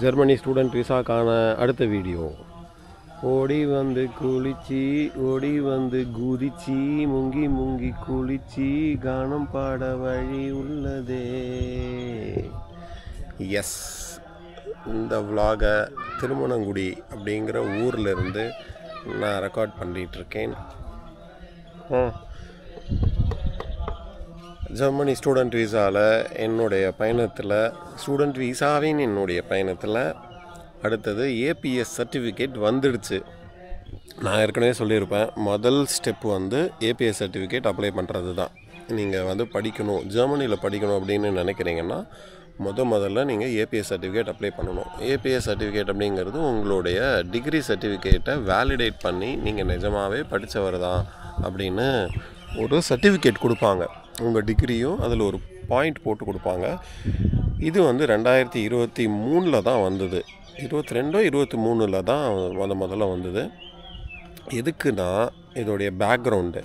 Germany student விசாக்கான அடுத்த video ஓடி வந்து குளிச்சி ஓடி வந்து குதிச்சி முங்கி முங்கி குளிச்சி கானம் பாட வழி உள்ளதே எஸ் இந்த vlog-அ திருமணங்குடி அப்படிங்கிற ஊர்ல இருந்து நான் ரெக்கார்ட் பண்ணிட்டு இருக்கேன் ஆ ஜெர்மனி ஸ்டூடெண்ட் விசாவில் என்னுடைய பயணத்தில் ஸ்டூடெண்ட் விசாவின் என்னுடைய பயணத்தில் அடுத்தது ஏபிஎஸ் சர்டிஃபிகேட் வந்துடுச்சு நான் ஏற்கனவே சொல்லியிருப்பேன் முதல் ஸ்டெப் வந்து ஏபிஎஸ் சர்டிஃபிகேட் அப்ளை பண்ணுறது தான் நீங்கள் வந்து படிக்கணும் ஜெர்மனியில் படிக்கணும் அப்படின்னு நினைக்கிறீங்கன்னா முத முதல்ல நீங்கள் ஏபிஎஸ் சர்டிஃபிகேட் அப்ளை பண்ணணும் ஏபிஎஸ் சர்டிஃபிகேட் அப்படிங்கிறது உங்களுடைய டிகிரி சர்டிஃபிகேட்டை வேலிடேட் பண்ணி நீங்கள் நிஜமாகவே படித்தவர் தான் அப்படின்னு ஒரு சர்டிஃபிகேட் கொடுப்பாங்க உங்கள் டிகிரியும் அதில் ஒரு பாயிண்ட் போட்டு கொடுப்பாங்க இது வந்து ரெண்டாயிரத்தி இருபத்தி மூணில் தான் வந்தது இருபத்தி ரெண்டோ இருபத்தி மூணில் தான் முத முதல்ல வந்தது எதுக்குன்னா இதோடைய பேக்ரவுண்டு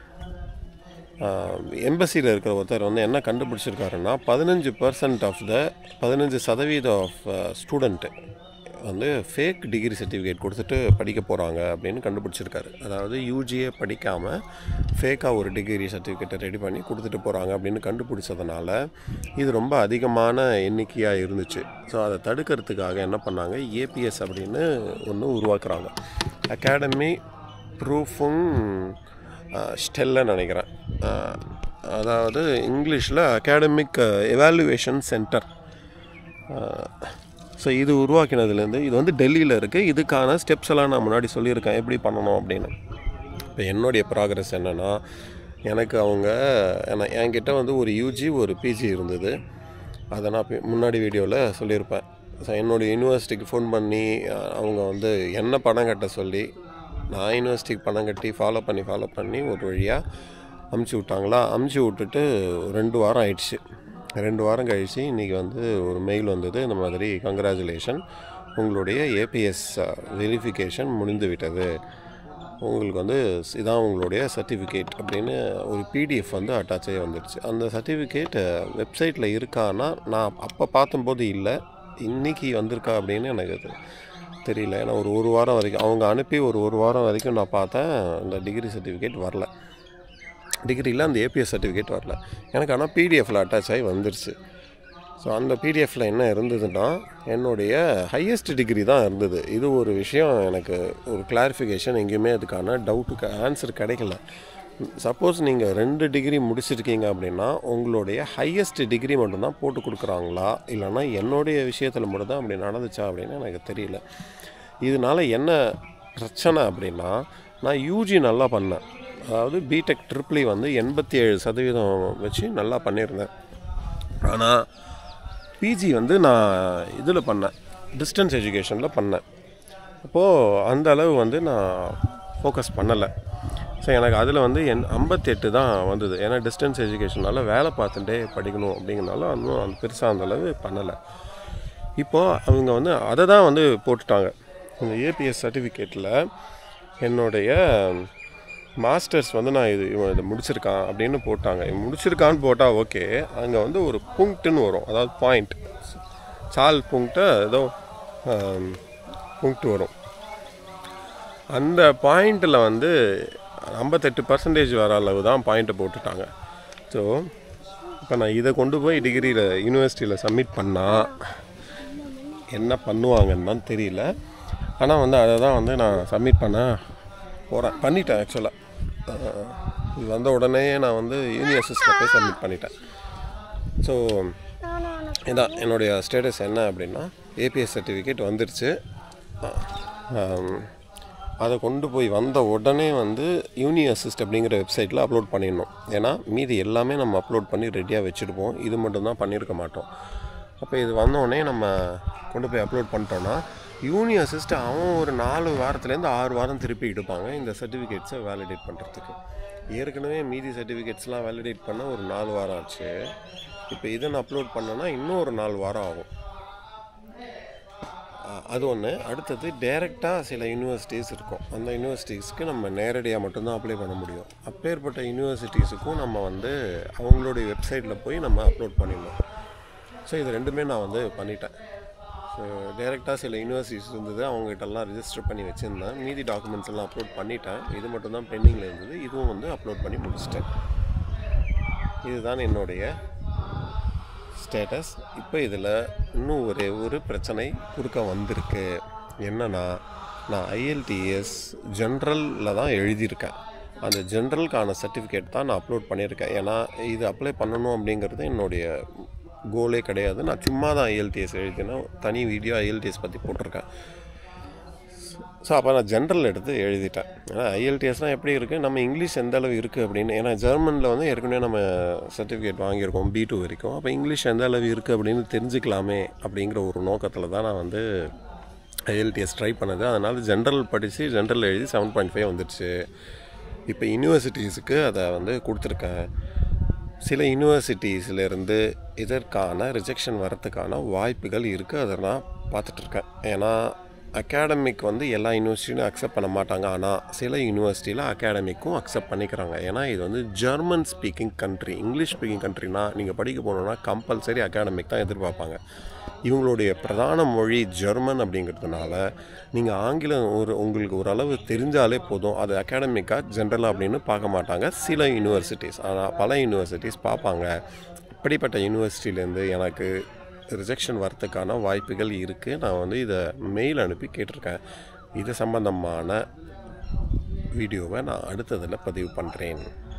எம்பசியில் இருக்கிற ஒருத்தர் வந்து என்ன கண்டுபிடிச்சிருக்காருன்னா பதினஞ்சு பர்சன்ட் ஆஃப் த பதினஞ்சு சதவீதம் ஆஃப் ஸ்டூடெண்ட்டு வந்து ஃபேக் டிகிரி சர்டிஃபிகேட் கொடுத்துட்டு படிக்க போகிறாங்க அப்படின்னு கண்டுபிடிச்சிருக்காரு அதாவது யூஜியே படிக்காமல் ஃபேக்காக ஒரு டிகிரி சர்டிஃபிகேட்டை ரெடி பண்ணி கொடுத்துட்டு போகிறாங்க அப்படின்னு கண்டுபிடிச்சதுனால இது ரொம்ப அதிகமான எண்ணிக்கையாக இருந்துச்சு ஸோ அதை தடுக்கிறதுக்காக என்ன பண்ணாங்க ஏபிஎஸ் அப்படின்னு ஒன்று உருவாக்குறாங்க அகாடமி ப்ரூஃபும் ஸ்டெல்ல நினைக்கிறேன் அஹ், அதாவது இங்கிலீஷில் அகாடமிக் எவாலுவேஷன் சென்டர் ஸோ இது உருவாக்கினதுலேருந்து இது வந்து டெல்லியில் இருக்குது இதுக்கான ஸ்டெப்ஸ் எல்லாம் நான் முன்னாடி சொல்லியிருக்கேன் எப்படி பண்ணணும் அப்படின்னு இப்போ என்னுடைய ப்ராக்ரஸ் என்னென்னா எனக்கு அவங்க என்ன என்கிட்ட வந்து ஒரு யூஜி ஒரு பிஜி இருந்தது அதை நான் பி- முன்னாடி வீடியோவில் சொல்லியிருப்பேன் ஸோ என்னுடைய யூனிவர்சிட்டிக்கு ஃபோன் பண்ணி அஹ், அவங்க வந்து என்ன பணம் கட்ட சொல்லி நான் யூனிவர்சிட்டிக்கு பணம் கட்டி ஃபாலோ பண்ணி ஃபாலோ பண்ணி ஒரு வழியாக அமுச்சு விட்டாங்களா அமுச்சு விட்டுட்டு ரெண்டு வாரம் ஆயிடுச்சு ரெண்டு வாரம் கழித்து இன்றைக்கி வந்து ஒரு மெயில் வந்தது இந்த மாதிரி கங்க்ராச்சுலேஷன் உங்களுடைய ஏபிஎஸ் வெரிஃபிகேஷன் முடிந்து விட்டது உங்களுக்கு வந்து இதான் உங்களுடைய சர்டிஃபிகேட் அப்படின்னு ஒரு பிடிஎஃப் வந்து அட்டாச் ஆகி வந்துடுச்சு அந்த சர்டிஃபிகேட் வெப்சைட்டில் இருக்கான்னா நான் அப்போ பார்த்தம்போது இல்லை இன்னைக்கு வந்திருக்கா அப்படின்னு எனக்கு அது தெரியல ஏன்னா ஒரு ஒரு வாரம் வரைக்கும் அவங்க அனுப்பி ஒரு ஒரு வாரம் வரைக்கும் நான் பார்த்தேன் அந்த டிகிரி சர்டிஃபிகேட் வரல டிகிரியில் அந்த ஏபிஎஸ் சர்டிஃபிகேட் வரல எனக்கு ஆனால் பிடிஎஃப்பில் அட்டாச் ஆகி வந்துருச்சு ஸோ அந்த பிடிஎஃப்பில் என்ன இருந்ததுன்னா என்னுடைய ஹையஸ்ட் டிகிரி தான் இருந்தது இது ஒரு விஷயம் எனக்கு ஒரு கிளாரிஃபிகேஷன் எங்கேயுமே அதுக்கான டவுட்டுக்கு ஆன்சர் கிடைக்கல சப்போஸ் நீங்கள் ரெண்டு டிகிரி முடிச்சிருக்கீங்க அப்படின்னா உங்களுடைய ஹையஸ்ட் டிகிரி மட்டும்தான் போட்டு கொடுக்குறாங்களா இல்லைன்னா என்னுடைய விஷயத்தில் மட்டும்தான் அப்படி நடந்துச்சா அப்படின்னு எனக்கு தெரியல இதனால் என்ன பிரச்சனை அப்படின்னா நான் யூஜி நல்லா பண்ணேன் அதாவது பிடெக் ட்ரிப்ளி வந்து எண்பத்தி ஏழு சதவீதம் வச்சு நல்லா பண்ணியிருந்தேன் ஆனால் பிஜி வந்து நான் இதில் பண்ணேன் டிஸ்டன்ஸ் எஜுகேஷனில் பண்ணேன் அப்போது அந்த அளவு வந்து நான் ஃபோக்கஸ் பண்ணலை ஸோ எனக்கு அதில் வந்து என் ஐம்பத்தெட்டு தான் வந்தது ஏன்னா டிஸ்டன்ஸ் எஜுகேஷனால் வேலை பார்த்துட்டே படிக்கணும் அப்படிங்கிறனால இன்னும் அந்த பெருசாக அந்த அளவு பண்ணலை இப்போது அவங்க வந்து அதை தான் வந்து போட்டுட்டாங்க இந்த ஏபிஎஸ் சர்டிஃபிகேட்டில் என்னுடைய மாஸ்டர்ஸ் வந்து நான் இது இவன் இதை முடிச்சிருக்கான் அப்படின்னு போட்டாங்க இவன் முடிச்சிருக்கான்னு போட்டால் ஓகே அங்கே வந்து ஒரு புங்க்ட்டுன்னு வரும் அதாவது பாயிண்ட் சால் புங்க்ட்டு ஏதோ புங்க்ட் வரும் அந்த பாயிண்டில் வந்து ஐம்பத்தெட்டு பர்சன்டேஜ் வர அளவு தான் பாயிண்ட்டை போட்டுட்டாங்க ஸோ இப்போ நான் இதை கொண்டு போய் டிகிரியில் யூனிவர்சிட்டியில் சப்மிட் பண்ணால் என்ன பண்ணுவாங்கன்னு தான் தெரியல ஆனால் வந்து அதை தான் வந்து நான் சப்மிட் பண்ண போகிறேன் பண்ணிட்டேன் ஆக்சுவலாக இது வந்த உடனே நான் வந்து யூனிவர்சிட்டியில் போய் சப்மிட் பண்ணிட்டேன் ஸோ இதான் என்னுடைய ஸ்டேட்டஸ் என்ன அப்படின்னா ஏபிஎஸ் சர்டிஃபிகேட் வந்துருச்சு ஆம், அதை கொண்டு போய் வந்த உடனே வந்து யூனி அசிஸ்ட் அப்படிங்கிற வெப்சைட்டில் அப்லோட் பண்ணிடணும் ஏன்னா மீதி எல்லாமே நம்ம அப்லோட் பண்ணி ரெடியாக வச்சுருப்போம் இது மட்டும் தான் பண்ணியிருக்க மாட்டோம் அப்போ இது வந்த உடனே நம்ம கொண்டு போய் அப்லோட் பண்ணிட்டோன்னா யூனி அசிஸ்ட் அவன் ஒரு நாலு வாரத்துலேருந்து ஆறு வாரம் திருப்பி எடுப்பாங்க இந்த சர்டிஃபிகேட்ஸை வேலிடேட் பண்ணுறதுக்கு ஏற்கனவே மீதி சர்டிஃபிகேட்ஸ்லாம் வேலிடேட் பண்ண ஒரு நாலு வாரம் ஆச்சு இப்போ இதை நான் அப்லோட் பண்ணேன்னா இன்னும் ஒரு நாலு வாரம் ஆகும் அஹ் அது ஒன்று அடுத்தது டைரெக்டாக சில யூனிவர்சிட்டிஸ் இருக்கும் அந்த யூனிவர்சிட்டிஸ்க்கு நம்ம நேரடியாக மட்டும்தான் அப்ளை பண்ண முடியும் அப்பேற்பட்ட யூனிவர்சிட்டிஸுக்கும் நம்ம வந்து அவங்களுடைய வெப்சைட்டில் போய் நம்ம அப்லோட் பண்ணிடணும் ஸோ இது ரெண்டுமே நான் வந்து பண்ணிட்டேன் ஸோ டேரெக்டாக சில யூனிவர்சிட்டிஸ் இருந்தது அவங்ககிட்டலாம் ரிஜிஸ்டர் பண்ணி வச்சுருந்தேன் மீதி டாக்குமெண்ட்ஸ் எல்லாம் அப்லோட் பண்ணிட்டேன் இது மட்டும் தான் பெண்டிங்கில் இருந்தது இதுவும் வந்து அப்லோட் பண்ணி முடிச்சிட்டேன் இதுதான் என்னுடைய ஸ்டேட்டஸ் இப்போ இதில் இன்னும் ஒரே ஒரு பிரச்சனை குறுக்க வந்திருக்கு என்னன்னா நான் ஐஎல்டிஎஸ் ஜென்ரலில் தான் எழுதியிருக்கேன் அந்த ஜென்ரலுக்கான சர்டிஃபிகேட் தான் நான் அப்லோட் பண்ணியிருக்கேன் ஏன்னா இது அப்ளை பண்ணணும் அப்படிங்கிறது என்னுடைய கோலே கிடையாது நான் சும்மா தான் ஐஎல்டிஎஸ் எழுதினேன் தனி வீடியோ ஐஎல்டிஎஸ் பற்றி போட்டிருக்கேன் ஸோ அப்போ நான் ஜென்ரல் எடுத்து எழுதிட்டேன் ஏன்னா ஐஎல்டிஎஸ்னால் எப்படி இருக்குது நம்ம இங்கிலீஷ் எந்த அளவு இருக்குது அப்படின்னு ஏன்னா ஜெர்மனில் வந்து ஏற்கனவே நம்ம சர்டிஃபிகேட் வாங்கியிருக்கோம் பி டூ வரைக்கும் அப்போ இங்கிலீஷ் எந்த அளவு இருக்குது அப்படின்னு தெரிஞ்சுக்கலாமே அப்படிங்கிற ஒரு நோக்கத்தில் தான் நான் வந்து ஐஎல்டிஎஸ் ட்ரை பண்ணது அதனால் ஜென்ரல் படித்து ஜென்ரல் எழுதி செவன் பாயிண்ட் ஃபைவ் வந்துடுச்சு இப்போ யூனிவர்சிட்டிஸுக்கு அதை வந்து கொடுத்துருக்கேன் சில யூனிவர்சிட்டிஸ்லேருந்து இதற்கான ரிஜெக்ஷன் வரத்துக்கான வாய்ப்புகள் இருக்குது அதை நான் பார்த்துட்ருக்கேன் ஏன்னா அகாடமிக் வந்து எல்லா யூனிவர்சிட்டியும் அக்செப்ட் பண்ண மாட்டாங்க ஆனால் சில யூனிவர்சிட்டியில் அகாடமிக்கும் அக்செப்ட் பண்ணிக்கிறாங்க ஏன்னா இது வந்து German speaking country English speaking கண்ட்ரினா நீங்கள் படிக்க போகணுன்னா கம்பல்சரி அகாடமிக் தான் எதிர்பார்ப்பாங்க இவங்களுடைய பிரதான மொழி ஜெர்மன் அப்படிங்கிறதுனால நீங்கள் ஆங்கிலம் ஒரு உங்களுக்கு ஓரளவு தெரிஞ்சாலே போதும் அது அகாடமிக்காக ஜென்ரலாக அப்படின்னு பார்க்க மாட்டாங்க சில யூனிவர்சிட்டிஸ் ஆனால் பல யூனிவர்சிட்டிஸ் பார்ப்பாங்க இப்படிப்பட்ட யூனிவர்சிட்டிலேருந்து எனக்கு ரிஜெக்ஷன் வரத்துக்கான வாய்ப்புகள் இருக்குது நான் வந்து இதை மெயில் அனுப்பி கேட்டிருக்கேன் இது சம்பந்தமான வீடியோவை நான் அடுத்ததில் பதிவு பண்ணுறேன்